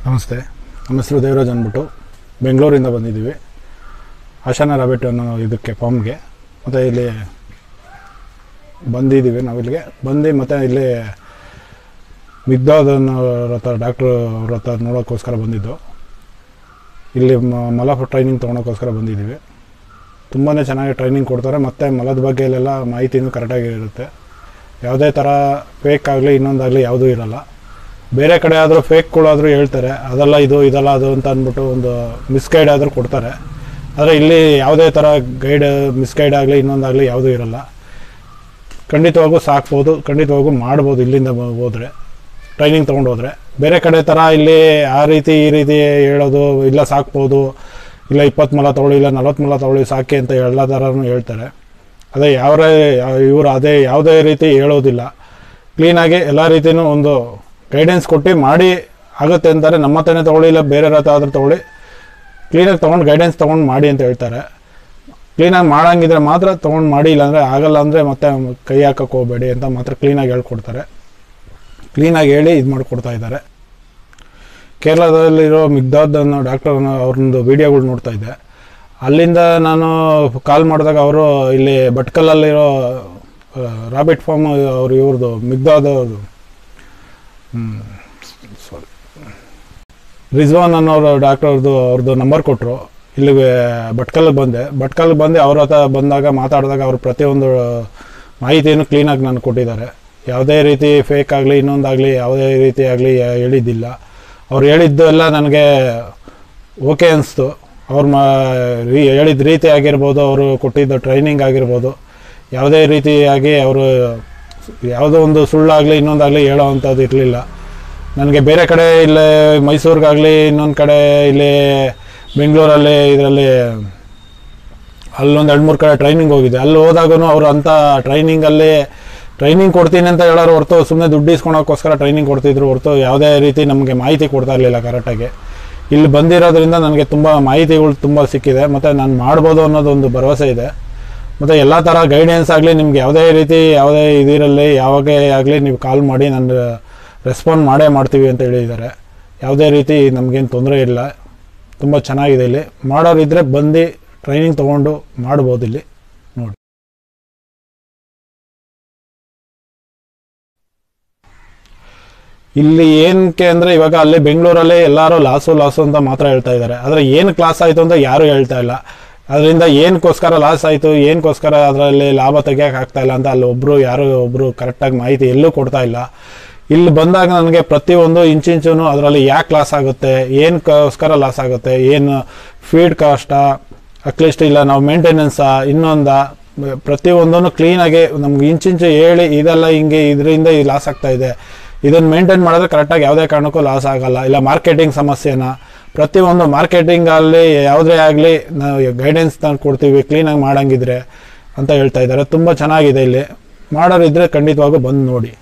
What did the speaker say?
ನಮಸ್ತೆ ನಮ್ಮ ಹೆಸರು ದೇವರಾಜ್ ಅಂದ್ಬಿಟ್ಟು ಬೆಂಗಳೂರಿಂದ ಬಂದಿದ್ದೀವಿ ಆಶಾನ ರಾಬೆಟ್ ಅನ್ನೋ ಇದಕ್ಕೆ ಫಾರ್ಮ್ಗೆ ಮತ್ತು ಇಲ್ಲಿ ಬಂದಿದ್ದೀವಿ ನಾವಿಲ್ಲಿಗೆ ಬಂದು ಮತ್ತು ಇಲ್ಲಿ ಮಿಗ್ದಾದ್ ಅನ್ನೋರ ಹತ್ರ ಡಾಕ್ಟ್ರು ಅವ್ರ ಹತ್ರ ನೋಡೋಕ್ಕೋಸ್ಕರ ಬಂದಿದ್ದು ಇಲ್ಲಿ ಮ- ಮಲ ಟ್ರೈನಿಂಗ್ ತೊಗೊಳೋಕ್ಕೋಸ್ಕರ ಬಂದಿದ್ದೀವಿ ತುಂಬಾ ಚೆನ್ನಾಗಿ ಟ್ರೈನಿಂಗ್ ಕೊಡ್ತಾರೆ ಮತ್ತು ಮಲದ ಬಗ್ಗೆ ಎಲ್ಲ ಮಾಹಿತಿನೂ ಕರೆಕ್ಟಾಗಿ ಇರುತ್ತೆ ಯಾವುದೇ ಥರ ಫೇಕ್ ಆಗಲಿ ಇನ್ನೊಂದಾಗಲಿ ಯಾವುದೂ ಇರಲ್ಲ ಬೇರೆ ಕಡೆ ಆದರೂ ಫೇಕ್ಗಳಾದರೂ ಹೇಳ್ತಾರೆ ಅದಲ್ಲ ಇದು ಇದಲ್ಲ ಅದು ಅಂತ ಅಂದ್ಬಿಟ್ಟು ಒಂದು ಮಿಸ್ಗೈಡ್ ಆದರೂ ಕೊಡ್ತಾರೆ ಆದರೆ ಇಲ್ಲಿ ಯಾವುದೇ ಥರ ಗೈಡ್ ಮಿಸ್ಗೈಡ್ ಆಗಲಿ ಇನ್ನೊಂದಾಗಲಿ ಯಾವುದೂ ಇರಲ್ಲ ಖಂಡಿತವಾಗೂ ಸಾಕ್ಬೋದು ಖಂಡಿತವಾಗೂ ಮಾಡ್ಬೋದು ಇಲ್ಲಿಂದ ಬ- ಹೋದ್ರೆ ಟ್ರೈನಿಂಗ್ ತೊಗೊಂಡು ಹೋದ್ರೆ ಬೇರೆ ಕಡೆ ಥರ ಇಲ್ಲಿ ಆ ರೀತಿ ಈ ರೀತಿ ಹೇಳೋದು ಇಲ್ಲ ಸಾಕ್ಬೋದು ಇಲ್ಲ ಇಪ್ಪತ್ತು ಮೊಲ ತೊಗೊಳ್ಳಿ ಇಲ್ಲ ನಲ್ವತ್ತು ಮೊಲ ತೊಗೊಳ್ಳಿ ಸಾಕಿ ಅಂತ ಎಲ್ಲ ಥರನೂ ಹೇಳ್ತಾರೆ ಅದೇ ಯಾವ ಇವರು ಅದೇ ಯಾವುದೇ ರೀತಿ ಹೇಳೋದಿಲ್ಲ ಕ್ಲೀನಾಗಿ ಎಲ್ಲ ರೀತಿಯೂ ಒಂದು ಗೈಡೆನ್ಸ್ ಕೊಟ್ಟು ಮಾಡಿ ಆಗುತ್ತೆ ಅಂತಾರೆ ನಮ್ಮ ಹತ್ರನೇ ತೊಗೊಳ್ಳಿ ಇಲ್ಲ ಬೇರೆ ಹತ್ರ ಆದರೂ ತೊಗೊಳ್ಳಿ ಕ್ಲೀನಾಗಿ ತೊಗೊಂಡು ಗೈಡೆನ್ಸ್ ತೊಗೊಂಡು ಮಾಡಿ ಅಂತ ಹೇಳ್ತಾರೆ ಕ್ಲೀನಾಗಿ ಮಾಡಂಗಿದ್ರೆ ಮಾತ್ರ ತೊಗೊಂಡು ಮಾಡಿ ಇಲ್ಲಾಂದರೆ ಆಗಲ್ಲ ಅಂದರೆ ಮತ್ತೆ ಕೈ ಹಾಕಕ್ಕೆ ಹೋಗಬೇಡಿ ಅಂತ ಮಾತ್ರ ಕ್ಲೀನಾಗಿ ಹೇಳ್ಕೊಡ್ತಾರೆ ಕ್ಲೀನಾಗಿ ಹೇಳಿ ಇದು ಮಾಡಿಕೊಡ್ತಾ ಇದ್ದಾರೆ ಕೇರಳದಲ್ಲಿರೋ ಮಿಗ್ದಾದ್ ಅನ್ನೋ ಡಾಕ್ಟರ್ ಅವ್ರದ್ದು ವೀಡಿಯೋಗಳು ನೋಡ್ತಾ ಇದ್ದೆ ಅಲ್ಲಿಂದ ನಾನು ಕಾಲ್ ಮಾಡಿದಾಗ ಅವರು ಇಲ್ಲಿ ಭಟ್ಕಲಲ್ಲಿರೋ ರಾಬಿಟ್ ಫಾರ್ಮ್ ಅವ್ರು ಇವ್ರದ್ದು ಮಿಗ್ದಾದ್ ಅವ್ರದ್ದು ಸಾರಿ ರಿಜ್ವಾನ್ ಅನ್ನೋರು ಡಾಕ್ಟರ್ ಅವ್ರದ್ದು ಅವ್ರದ್ದು ನಂಬರ್ ಕೊಟ್ಟರು ಇಲ್ಲಿಗೆ ಭಟ್ಕಲ್ಗೆ ಬಂದೆ ಭಟ್ಕಲ್ಗೆ ಬಂದು ಅವ್ರ ಹತ್ರ ಬಂದಾಗ ಮಾತಾಡಿದಾಗ ಅವರು ಪ್ರತಿಯೊಂದು ಮಾಹಿತಿಯನ್ನು ಕ್ಲೀನಾಗಿ ನಾನು ಕೊಟ್ಟಿದ್ದಾರೆ ಯಾವುದೇ ರೀತಿ ಫೇಕ್ ಆಗಲಿ ಇನ್ನೊಂದಾಗಲಿ ಯಾವುದೇ ರೀತಿ ಆಗಲಿ ಹೇಳಿದ್ದಿಲ್ಲ ಅವ್ರು ಹೇಳಿದ್ದು ಎಲ್ಲ ನನಗೆ ಓಕೆ ಅನಿಸ್ತು ಅವ್ರು ಮಾ ರೀ ಹೇಳಿದ ರೀತಿ ಆಗಿರ್ಬೋದು ಅವರು ಕೊಟ್ಟಿದ್ದ ಟ್ರೈನಿಂಗ್ ಆಗಿರ್ಬೋದು ಯಾವುದೇ ರೀತಿಯಾಗಿ ಅವರು ಯಾವುದೋ ಒಂದು ಸುಳ್ಳಾಗಲಿ ಇನ್ನೊಂದಾಗಲಿ ಹೇಳೋ ಅಂಥದ್ದು ಇರಲಿಲ್ಲ ನನಗೆ ಬೇರೆ ಕಡೆ ಇಲ್ಲೇ ಮೈಸೂರಿಗಾಗಲಿ ಇನ್ನೊಂದು ಕಡೆ ಇಲ್ಲಿ ಬೆಂಗಳೂರಲ್ಲಿ ಇದರಲ್ಲಿ ಅಲ್ಲೊಂದು ಎರಡು ಮೂರು ಕಡೆ ಟ್ರೈನಿಂಗ್ ಹೋಗಿದೆ ಅಲ್ಲಿ ಹೋದಾಗೂ ಅವರು ಅಂಥ ಟ್ರೈನಿಂಗಲ್ಲಿ ಟ್ರೈನಿಂಗ್ ಕೊಡ್ತೀನಿ ಅಂತ ಹೇಳೋರು ಹೊರತು ಸುಮ್ಮನೆ ದುಡ್ಡು ಇಸ್ಕೊಳೋಕ್ಕೋಸ್ಕರ ಟ್ರೈನಿಂಗ್ ಕೊಡ್ತಿದ್ರು ಹೊರತು ಯಾವುದೇ ರೀತಿ ನಮಗೆ ಮಾಹಿತಿ ಕೊಡ್ತಾ ಇರಲಿಲ್ಲ ಕರೆಕ್ಟಾಗಿ ಇಲ್ಲಿ ಬಂದಿರೋದ್ರಿಂದ ನನಗೆ ತುಂಬ ಮಾಹಿತಿಗಳು ತುಂಬ ಸಿಕ್ಕಿದೆ ಮತ್ತು ನಾನು ಮಾಡ್ಬೋದು ಅನ್ನೋದೊಂದು ಭರವಸೆ ಇದೆ ಮತ್ತು ಎಲ್ಲ ಥರ ಗೈಡೆನ್ಸ್ ಆಗಲಿ ನಿಮ್ಗೆ ಯಾವುದೇ ರೀತಿ ಯಾವುದೇ ಇದಿರಲಿ ಯಾವಾಗ ಆಗಲಿ ನೀವು ಕಾಲ್ ಮಾಡಿ ನಾನು ರೆಸ್ಪಾಂಡ್ ಮಾಡೇ ಮಾಡ್ತೀವಿ ಅಂತ ಹೇಳಿದ್ದಾರೆ ಯಾವುದೇ ರೀತಿ ನಮಗೇನು ತೊಂದರೆ ಇಲ್ಲ ತುಂಬ ಚೆನ್ನಾಗಿದೆ ಇಲ್ಲಿ ಮಾಡೋರಿದ್ದರೆ ಬಂದು ಟ್ರೈನಿಂಗ್ ತೊಗೊಂಡು ಮಾಡ್ಬೋದು ಇಲ್ಲಿ ನೋಡಿ ಇಲ್ಲಿ ಏನಕ್ಕೆ ಅಂದರೆ ಇವಾಗ ಅಲ್ಲಿ ಬೆಂಗಳೂರಲ್ಲಿ ಎಲ್ಲರೂ ಲಾಸು ಲಾಸು ಅಂತ ಮಾತ್ರ ಹೇಳ್ತಾ ಇದ್ದಾರೆ ಆದರೆ ಏನು ಕ್ಲಾಸ್ ಆಯಿತು ಅಂತ ಯಾರೂ ಹೇಳ್ತಾ ಇಲ್ಲ ಅದರಿಂದ ಏನಕ್ಕೋಸ್ಕರ ಲಾಸ್ ಆಯಿತು ಏನಕ್ಕೋಸ್ಕರ ಅದರಲ್ಲಿ ಲಾಭ ತೆಗಿಯೋಕೆ ಆಗ್ತಾ ಇಲ್ಲ ಅಂತ ಅಲ್ಲಿ ಒಬ್ಬರು ಯಾರು ಒಬ್ಬರು ಕರೆಕ್ಟಾಗಿ ಮಾಹಿತಿ ಎಲ್ಲೂ ಕೊಡ್ತಾ ಇಲ್ಲ ಇಲ್ಲಿ ಬಂದಾಗ ನನಗೆ ಪ್ರತಿಯೊಂದು ಇಂಚಿಂಚೂ ಅದರಲ್ಲಿ ಯಾಕೆ ಲಾಸ್ ಆಗುತ್ತೆ ಏನಕ್ಕೋಸ್ಕರ ಲಾಸ್ ಆಗುತ್ತೆ ಏನು ಫೀಡ್ ಕಾಸ್ಟಾ ಅಟ್ಲೀಸ್ಟ್ ಇಲ್ಲ ನಾವು ಮೇಂಟೆನೆನ್ಸಾ ಇನ್ನೊಂದ ಪ್ರತಿಯೊಂದನ್ನು ಕ್ಲೀನಾಗಿ ನಮ್ಗೆ ಇಂಚಿಂಚು ಹೇಳಿ ಇದೆಲ್ಲ ಹಿಂಗೆ ಇದರಿಂದ ಈ ಲಾಸ್ ಆಗ್ತಾ ಇದೆ ಇದನ್ನು ಮೇಂಟೈನ್ ಮಾಡಿದ್ರೆ ಕರೆಕ್ಟಾಗಿ ಯಾವುದೇ ಕಾರಣಕ್ಕೂ ಲಾಸ್ ಆಗಲ್ಲ ಇಲ್ಲ ಮಾರ್ಕೆಟಿಂಗ್ ಸಮಸ್ಯೆನ ಪ್ರತಿಯೊಂದು ಮಾರ್ಕೆಟಿಂಗಲ್ಲಿ ಯಾವುದೇ ಆಗಲಿ ನಾವು ಗೈಡೆನ್ಸ್ ನಾನು ಕೊಡ್ತೀವಿ ಕ್ಲೀನಾಗಿ ಮಾಡಂಗಿದ್ರೆ ಅಂತ ಹೇಳ್ತಾ ಇದ್ದಾರೆ ತುಂಬ ಚೆನ್ನಾಗಿದೆ ಇಲ್ಲಿ ಮಾಡೋರಿದ್ದರೆ ಖಂಡಿತವಾಗೂ ಬಂದು ನೋಡಿ